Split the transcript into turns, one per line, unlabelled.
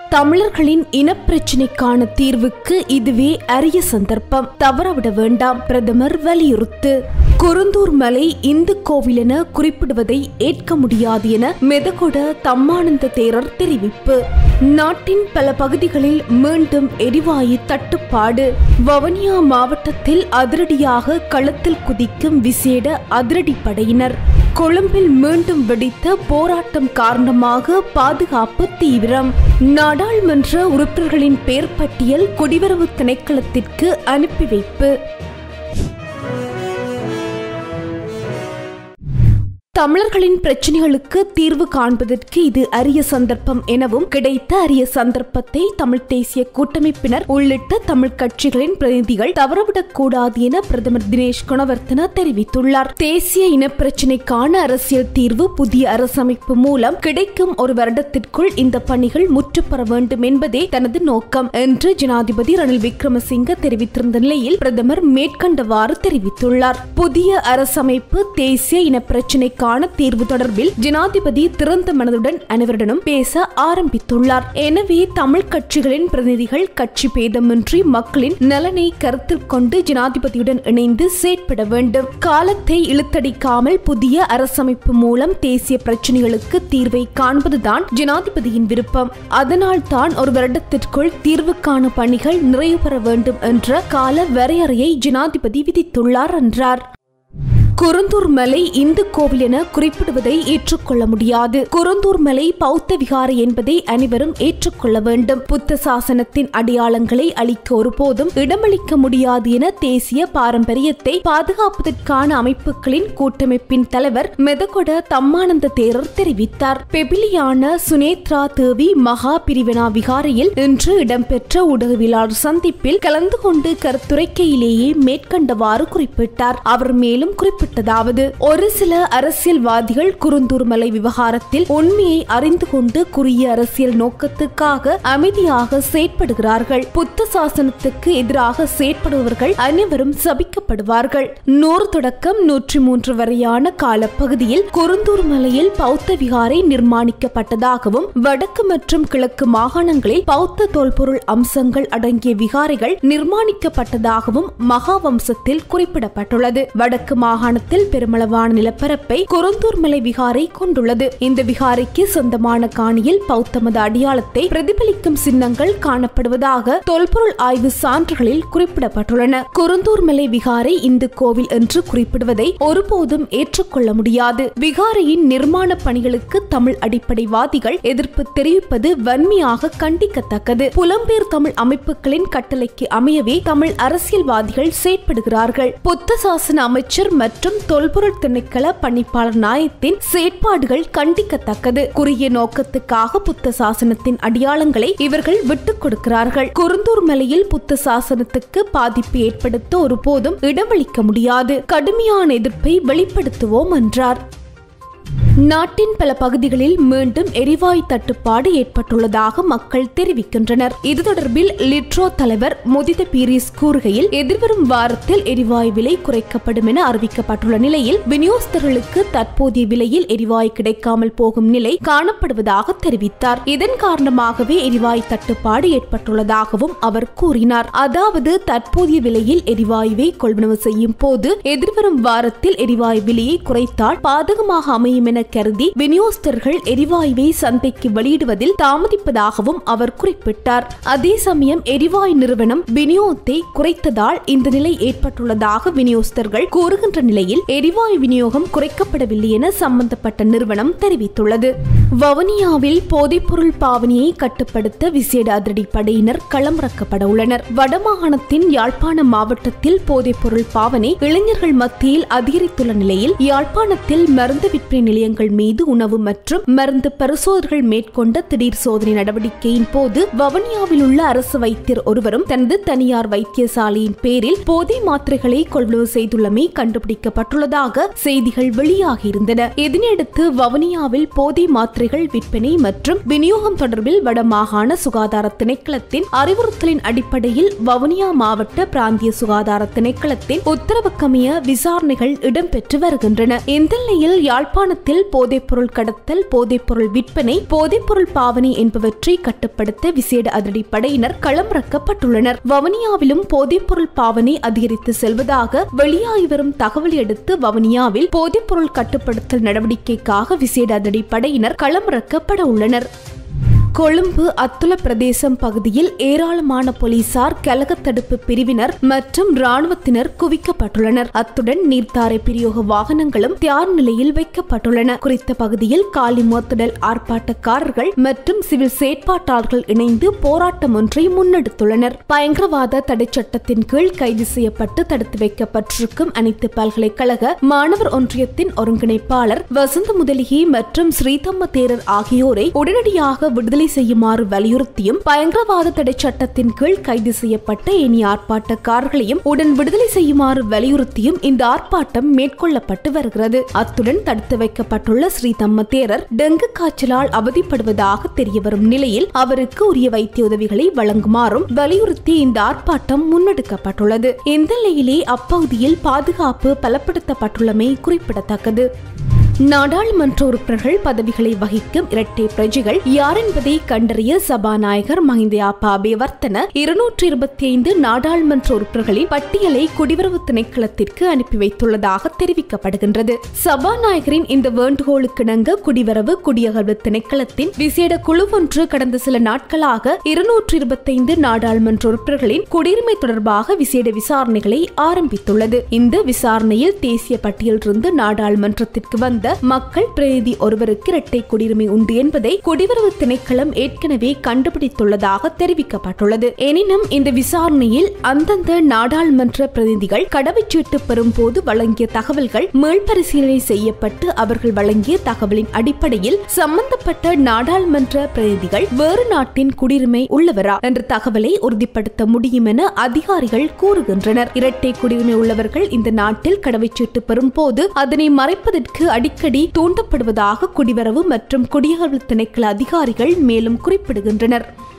தமிழர்களின் இனப்பிரச்சினைக்கான தீர்வுக்கு இதுவே அரிய சந்தர்ப்பம் தவறவிட வேண்டாம் பிரதமர் வலியுறுத்து குருந்தூர் மலை இந்து கோவில் என குறிப்பிடுவதை ஏற்க முடியாது என மெதகொட தம்மானந்த தேரர் தெரிவிப்பு நாட்டின் பல பகுதிகளில் மீண்டும் எரிவாயு தட்டுப்பாடு வவனியா மாவட்டத்தில் அதிரடியாக களத்தில் குதிக்கும் விசேட அதிரடிப்படையினர் கொழும்பில் மீண்டும் வெடித்த போராட்டம் காரணமாக பாதுகாப்பு தீவிரம் நாடாளுமன்ற உறுப்பினர்களின் பெயர் பட்டியல் குடிவரவு திணைக்களத்திற்கு அனுப்பி வைப்பு தமிழர்களின் பிரச்சனைகளுக்கு தீர்வு காண்பதற்கு இது அரிய சந்தர்ப்பம் எனவும் கிடைத்த அரிய சந்தர்ப்பத்தை தமிழ் தேசிய கூட்டமைப்பினர் உள்ளிட்ட தமிழ் கட்சிகளின் பிரதிநிதிகள் தவறவிடக் கூடாது என பிரதமர் தினேஷ் குணவர்த்தன தெரிவித்துள்ளார் தேசிய இனப்பிரச்சினைக்கான அரசியல் தீர்வு புதிய அரசமைப்பு மூலம் கிடைக்கும் ஒரு வருடத்திற்குள் இந்த பணிகள் முற்றுப்பெற வேண்டும் என்பதே தனது நோக்கம் என்று ஜனாதிபதி ரணில் விக்ரமசிங்க தெரிவித்திருந்த நிலையில் பிரதமர் மேற்கண்டவாறு தெரிவித்துள்ளார் புதிய அரசமைப்பு தேசிய இனப்பிரச்சினைக்கான தீர்வு தொடர்பில் ஜனாதிபதி திறந்த மனதுடன் அனைவருடனும் பேச ஆரம்பித்துள்ளார் எனவே தமிழ் கட்சிகளின் பிரதிநிதிகள் கட்சி பேதமின்றி மக்களின் நலனை கருத்தில் கொண்டு ஜனாதிபதியுடன் இணைந்து செயற்பட வேண்டும் காலத்தை இழுத்தடிக்காமல் புதிய அரசமைப்பு மூலம் தேசிய பிரச்சனைகளுக்கு தீர்வை காண்பதுதான் ஜனாதிபதியின் விருப்பம் அதனால் தான் ஒரு வருடத்திற்குள் தீர்வுக்கான பணிகள் நிறைவு பெற வேண்டும் என்ற கால வரையறையை ஜனாதிபதி விதித்துள்ளார் என்றார் குருந்தூர் மலை இந்து கோவில் என குறிப்பிடுவதை ஏற்றுக்கொள்ள முடியாது குருந்தூர் மலை பௌத்த விகாரை என்பதை அனைவரும் ஏற்றுக்கொள்ள வேண்டும் புத்த சாசனத்தின் அடையாளங்களை அளிக்க ஒருபோதும் இடமளிக்க முடியாது என தேசிய பாரம்பரியத்தை பாதுகாப்பதற்கான அமைப்புகளின் கூட்டமைப்பின் தலைவர் மெதகொட தம்மானந்த தேரர் தெரிவித்தார் பெபிலியான சுனேத்ரா தேவி மகா பிரிவினா விகாரையில் இன்று இடம்பெற்ற ஊடகவியலாளர் சந்திப்பில் கலந்து கொண்டு கருத்துரைக்கையிலேயே மேற்கண்டவாறு குறிப்பிட்டார் அவர் மேலும் குறிப்பிட்டதாவது ஒரு சில அரசியல்வாதிகள் குருந்தூர் மலை விவகாரத்தில் உண்மையை அறிந்து கொண்டு குறுகிய அரசியல் நோக்கத்துக்காக அமைதியாக செயற்படுகிறார்கள் புத்த சாசனத்துக்கு எதிராக செயற்படுபவர்கள் அனைவரும் சபிக்கப்படுவார்கள் நூறு தொடக்கம் நூற்றி மூன்று வரையான காலப்பகுதியில் குருந்தூர் மலையில் பௌத்த விகாரை நிர்மாணிக்கப்பட்டதாகவும் வடக்கு மற்றும் கிழக்கு மாகாணங்களில் பௌத்த தொல்பொருள் அம்சங்கள் அடங்கிய விகாரைகள் நிர்மாணிக்கப்பட்டதாகவும் மகாவம்சத்தில் குறிப்பிடப்பட்டுள்ளது வடக்கு மாகாணத்தில் பெருமளவான நிலப்பரப்பை குருந்தூர் மலை விகாரை கொண்டுள்ளது இந்த விகாரைக்கு சொந்தமான காணியில் பௌத்த மத அடையாளத்தை பிரதிபலிக்கும் சின்னங்கள் காணப்படுவதாக தொல்பொருள் ஆய்வு சான்றுகளில் குறிப்பிடப்பட்டுள்ளன குருந்தூர் மலை விகாரை இந்து கோவில் என்று குறிப்பிடுவதை ஒருபோதும் ஏற்றுக்கொள்ள முடியாது விகாரையின் நிர்மாண பணிகளுக்கு தமிழ் அடிப்படைவாதிகள் எதிர்ப்பு தெரிவிப்பது வன்மையாக கண்டிக்கத்தக்கது புலம்பெயர் தமிழ் அமைப்புகளின் கட்டளைக்கு அமையவே தமிழ் அரசியல்வாதிகள் செயற்படுகிறார்கள் புத்த சாசன அமைச்சர் மற்றும் தொல்பொருள் திணைக்கள பணிப்பாளர் நாயத்தின் செயற்பாடுகள் கண்டிக்கத்தக்கது குறுகிய நோக்கத்துக்காக புத்த சாசனத்தின் அடையாளங்களை இவர்கள் விட்டுக் கொடுக்கிறார்கள் குருந்தூர் மலையில் புத்த சாசனத்துக்கு பாதிப்பு ஏற்படுத்த ஒருபோதும் இடமளிக்க முடியாது கடுமையான எதிர்ப்பை வெளிப்படுத்துவோம் என்றார் நாட்டின் பல பகுதிகளில் மீண்டும் எரிவாயு தட்டுப்பாடு ஏற்பட்டுள்ளதாக மக்கள் தெரிவிக்கின்றனர் இது தொடர்பில் லிட்ரோ தலைவர் முதித பீரிஸ் கூறுகையில் எதிர்வரும் வாரத்தில் எரிவாயு விலை குறைக்கப்படும் என அறிவிக்கப்பட்டுள்ள நிலையில் விநியோகஸ்தர்களுக்கு தற்போதைய விலையில் எரிவாயு கிடைக்காமல் போகும் நிலை காணப்படுவதாக தெரிவித்தார் இதன் காரணமாகவே எரிவாயு தட்டுப்பாடு ஏற்பட்டுள்ளதாகவும் அவர் கூறினார் அதாவது தற்போதைய விலையில் எரிவாயுவை கொள்வனவு செய்யும் போது எதிர்வரும் வாரத்தில் எரிவாயு விலையை குறைத்தால் பாதகமாக அமையும் என கருதி விநியோகஸ்தர்கள் எரிவாயுவை சந்தைக்கு வெளியிடுவதில் தாமதிப்பதாகவும் அவர் குறிப்பிட்டார் அதே சமயம் எரிவாயு நிறுவனம் விநியோகத்தை குறைத்ததால் இந்த நிலை ஏற்பட்டுள்ளதாக விநியோகஸ்தர்கள் கூறுகின்ற நிலையில் எரிவாயு விநியோகம் குறைக்கப்படவில்லை என சம்பந்தப்பட்ட நிறுவனம் தெரிவித்துள்ளது வவுனியாவில் போதைப்பொருள் பாவனையை கட்டுப்படுத்த விசேட அதிரடி படையினர் களமிறக்கப்பட உள்ளனர் வடமாகாணத்தின் யாழ்ப்பாண மாவட்டத்தில் போதைப்பொருள் பாவனை இளைஞர்கள் மத்தியில் அதிகரித்துள்ள நிலையில் யாழ்ப்பாணத்தில் மருந்து விற்பனை நிலையங்கள் மீது உணவு மற்றும் மருந்து பரிசோதனைகள் மேற்கொண்ட திடீர் சோதனை நடவடிக்கையின் போது வவனியாவில் உள்ள அரசு வைத்தியர் ஒருவரும் தனது தனியார் வைத்தியசாலையின் பேரில் போதை மாத்திரைகளை கொள்வனவு செய்துள்ளமை கண்டுபிடிக்கப்பட்டுள்ளதாக செய்திகள் வெளியாகியிருந்தன இதனையடுத்து வவனியாவில் போதை மாத்திரைகள் விற்பனை மற்றும் விநியோகம் தொடர்பில் வடமாகாண சுகாதார திணைக்களத்தின் அறிவுறுத்தலின் அடிப்படையில் வவுனியா மாவட்ட பிராந்திய சுகாதார திணைக்களத்தின் உத்தரவுக்கமைய விசாரணைகள் இடம்பெற்று வருகின்றன இந்த நிலையில் யாழ்ப்பாணத்தில் போதைப்பொருள் கடத்தல் போதைப்பொருள் விற்பனை போதைப்பொருள் பாவனை என்பவற்றை கட்டுப்படுத்த விசேட அதிரடிப்படையினர் களமிறக்கப்பட்டுள்ளனர் வவுனியாவிலும் போதைப்பொருள் பாவனை அதிகரித்து செல்வதாக வெளியாகி வரும் தகவலை அடுத்து வவுனியாவில் போதைப்பொருள் கட்டுப்படுத்தல் நடவடிக்கைக்காக விசேட அதிரடிப்படையினர் களமிறக்கப்பட உள்ளனர் கொழும்பு அத்துல பிரதேசம் பகுதியில் ஏராளமான போலீசார் கலக தடுப்பு பிரிவினர் மற்றும் ராணுவத்தினர் குவிக்கப்பட்டுள்ளனர் அத்துடன் நீர்த்தாரை பிரயோக வாகனங்களும் தயார் நிலையில் வைக்கப்பட்டுள்ளன குறித்த பகுதியில் காலி மோத்தடல் ஆர்ப்பாட்டக்காரர்கள் மற்றும் சிவில் செயற்பாட்டாளர்கள் இணைந்து போராட்டம் ஒன்றை முன்னெடுத்துள்ளனர் பயங்கரவாத தடை சட்டத்தின் கீழ் கைது செய்யப்பட்டு தடுத்து வைக்கப்பட்டிருக்கும் அனைத்து பல்கலைக்கழக மாணவர் ஒன்றியத்தின் ஒருங்கிணைப்பாளர் வசந்த முதலிகி மற்றும் ஸ்ரீதம்ம தேரர் ஆகியோரை உடனடியாக விடுதலை செய்யுமாறு வலியுறுத்தியும் பயங்கரவாத தடை சட்டத்தின் கீழ் கைது செய்யப்பட்ட இனி ஆர்ப்பாட்டக்காரர்களையும் உடன் விடுதலை செய்யுமாறு வலியுறுத்தியும் இந்த ஆர்ப்பாட்டம் மேற்கொள்ளப்பட்டு வருகிறது அத்துடன் தடுத்து வைக்கப்பட்டுள்ள ஸ்ரீ தம்ம தேரர் டெங்கு காய்ச்சலால் அவதிப்படுவதாக தெரியவரும் நிலையில் அவருக்கு உரிய வைத்திய உதவிகளை வழங்குமாறும் வலியுறுத்தி இந்த ஆர்ப்பாட்டம் முன்னெடுக்கப்பட்டுள்ளது இந்த நிலையிலே அப்பகுதியில் பாதுகாப்பு பலப்படுத்தப்பட்டுள்ளமை குறிப்பிடத்தக்கது நாடாளுமன்ற உறுப்பினர்கள் பதவிகளை வகிக்கும் இரட்டை பிரஜைகள் யார் என்பதை கண்டறிய சபாநாயகர் மஹிந்த யாப்பாபே வர்த்தன இருநூற்றி இருபத்தி ஐந்து நாடாளுமன்ற உறுப்பினர்களின் பட்டியலை குடிவரவு திணைக்களத்திற்கு அனுப்பி வைத்துள்ளதாக தெரிவிக்கப்படுகின்றது சபாநாயகரின் இந்த வேண்டுகோளுக்கிணங்க குடிவரவு குடியகழ்வு திணைக்களத்தின் விசேட குழு ஒன்று கடந்த சில நாட்களாக இருநூற்றி இருபத்தைந்து நாடாளுமன்ற உறுப்பினர்களின் குடியுரிமை தொடர்பாக விசேட விசாரணைகளை ஆரம்பித்துள்ளது இந்த விசாரணையில் தேசிய பட்டியலிருந்து நாடாளுமன்றத்திற்கு வந்த மக்கள் பிரதிநிதி ஒருவருக்கு இரட்டை குடியுரிமை உண்டு என்பதை குடிவரவு திணைக்களம் ஏற்கனவே கண்டுபிடித்துள்ளதாக தெரிவிக்கப்பட்டுள்ளது எனினும் இந்த விசாரணையில் அந்தந்த நாடாளுமன்ற பிரதிநிதிகள் கடவுச்சீட்டு பெறும் போது வழங்கிய தகவல்கள் மீள்பரிசீலனை செய்யப்பட்டு அவர்கள் வழங்கிய தகவலின் அடிப்படையில் சம்பந்தப்பட்ட நாடாளுமன்ற பிரதிநிதிகள் வேறு நாட்டின் குடியுரிமை உள்ளவரா என்ற தகவலை உறுதிப்படுத்த முடியும் என அதிகாரிகள் கூறுகின்றனர் இரட்டை குடியுரிமை உள்ளவர்கள் இந்த நாட்டில் கடவுச்சீட்டு பெறும் போது அதனை மறைப்பதற்கு அடிக்கடி தூண்டப்படுவதாக குடிவரவு மற்றும் குடியகழ்வு திணைக்கள அதிகாரிகள் மேலும் குறிப்பிடுகின்றனர்